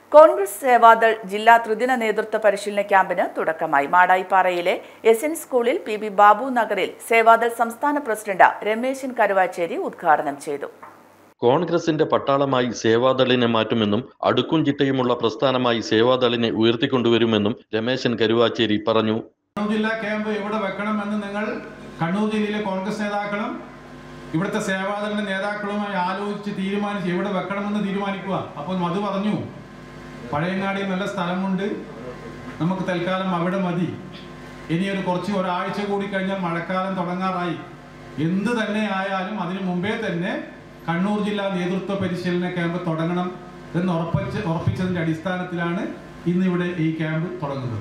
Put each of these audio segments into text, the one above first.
കോൺഗ്രസ് സേവാദൾ ജില്ലാ ത്രിദിന നേതൃത്വ പരിശീലന ക്യാമ്പിന് തുടക്കമായി മാടായിപ്പാറയിലെ എസ് എൻ സ്കൂളിൽ പി ബി ബാബു നഗറിൽ സേവാദൾ സംസ്ഥാന പ്രസിഡന്റ് രമേശൻ കരുവാച്ചേരി ഉദ്ഘാടനം ചെയ്തു കോൺഗ്രസിന്റെ പട്ടാളമായി സേവാദളിനെ മാറ്റുമെന്നും അടുക്കും ചിട്ടയുമുള്ള പ്രസ്ഥാനമായി സേവാദളിനെ ഉയർത്തിക്കൊണ്ടുവരുമെന്നും രമേശൻ കരുവാച്ചേരി പറഞ്ഞു കണ്ണൂർ ജില്ലാ ക്യാമ്പ് എവിടെ വെക്കണമെന്ന് നിങ്ങൾ കണ്ണൂർ ജില്ലയിലെ കോൺഗ്രസ് നേതാക്കളും ഇവിടുത്തെ സേവാദളിന്റെ നേതാക്കളുമായി ആലോചിച്ച് തീരുമാനിച്ച് എവിടെ വെക്കണമെന്ന് തീരുമാനിക്കുക അപ്പോൾ മധു പറഞ്ഞു പഴയങ്ങാടി നല്ല സ്ഥലമുണ്ട് നമുക്ക് തൽക്കാലം അവിടെ മതി ഇനി ഒരു കുറച്ച് ഒരാഴ്ച കൂടി കഴിഞ്ഞാൽ മഴക്കാലം തുടങ്ങാറായി എന്ത് തന്നെ ആയാലും അതിനു മുമ്പേ തന്നെ കണ്ണൂർ ജില്ലാ നേതൃത്വ പരിശീലന ക്യാമ്പ് തുടങ്ങണം എന്ന് ഉറപ്പിച്ച് ഉറപ്പിച്ചതിന്റെ അടിസ്ഥാനത്തിലാണ് ഇന്നിവിടെ ഈ ക്യാമ്പ് തുടങ്ങുന്നത്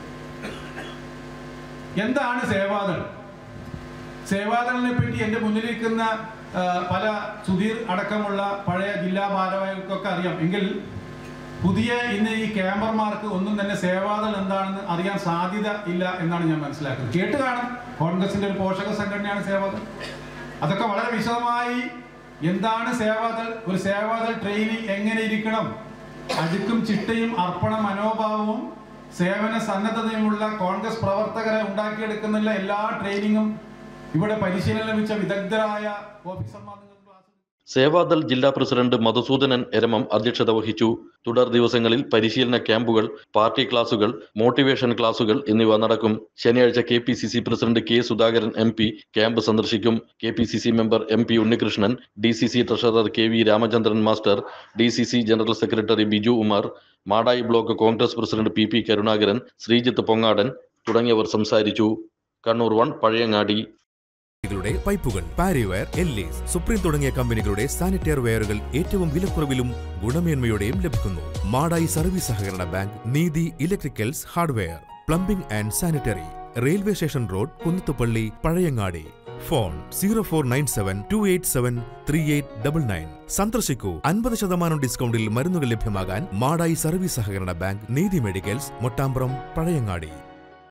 എന്താണ് സേവാദൾ സേവാദളിനെ പറ്റി എൻ്റെ മുന്നിലിരിക്കുന്ന ആ, പല സുധീർ അടക്കമുള്ള പഴയ ജില്ലാ ഭാരവാഹികൾക്കൊക്കെ അറിയാം എങ്കിൽ പുതിയ ഇന്ന് ഈ ക്യാമ്പർമാർക്ക് ഒന്നും തന്നെ സേവാദൾ എന്താണെന്ന് അറിയാൻ സാധ്യത ഇല്ല എന്നാണ് ഞാൻ മനസ്സിലാക്കുന്നത് കേട്ട് കാണും കോൺഗ്രസിന്റെ ഒരു പോഷക സംഘടനയാണ് സേവാദൾ അതൊക്കെ വളരെ വിശദമായി എന്താണ് സേവാദൾ ഒരു സേവാദൾ ട്രെയിനിങ് എങ്ങനെ ഇരിക്കണം അടുക്കും ചിട്ടയും അർപ്പണ മനോഭാവവും സേവന സന്നദ്ധതയുമുള്ള കോൺഗ്രസ് പ്രവർത്തകരെ ഉണ്ടാക്കിയെടുക്കുന്നില്ല എല്ലാ ട്രെയിനിങ്ങും ഇവിടെ പരിശീലനം ലഭിച്ച വിദഗ്ധരായ ഓഫീസർമാർ നിങ്ങൾക്ക് ക്ലാസ് സേവാദൾ ജില്ലാ പ്രസിഡന്റ് മധുസൂദനൻ എരമം അധ്യക്ഷത വഹിച്ചു തുടർ ദിവസങ്ങളിൽ പരിശീലന ക്യാമ്പുകൾ പാർട്ടി ക്ലാസുകൾ മോട്ടിവേഷൻ ക്ലാസുകൾ എന്നിവ നടക്കും ശനിയാഴ്ച K P C C president K Sudhakaran M P camp സന്ദർശിക്കും K P C C member M P Unnikrishnan D C C treasurer K V Ramachandran master D C C general secretary Biju Umar Madayi block congress president P P Karunakaran Sreejith Pongadan തുടങ്ങിയവർ സംസാരിച്ചു Kannur one Pazhayangadi കളുടെ പൈപ്പുകൾ Parryware Ellis supreme തുടങ്ങിയ കമ്പനികളുടെ സാനിറ്റയർ വെയറുകൾ ഏറ്റവും വിലക്കുറവിലും ഗുണമേന്മയോടെയും ലഭിക്കുന്നു മാടായി സർവീസ് സഹകരണ bank Neethi electricals hardware plumbing and sanitary railway station road Kunnathupalli Pazhayangadi phone zero four nine seven two eight seven three eight double nine സന്ദർശിക്കൂ അൻപത് ശതമാനം ഡിസ്കൗണ്ടിൽ മരുന്നുകൾ ലഭ്യമാകാൻ മാടായി സർവീസ് സഹകരണ ബാങ്ക് നീതി മെഡിക്കൽസ് മൊട്ടാമ്പ്രം പഴയങ്ങാടി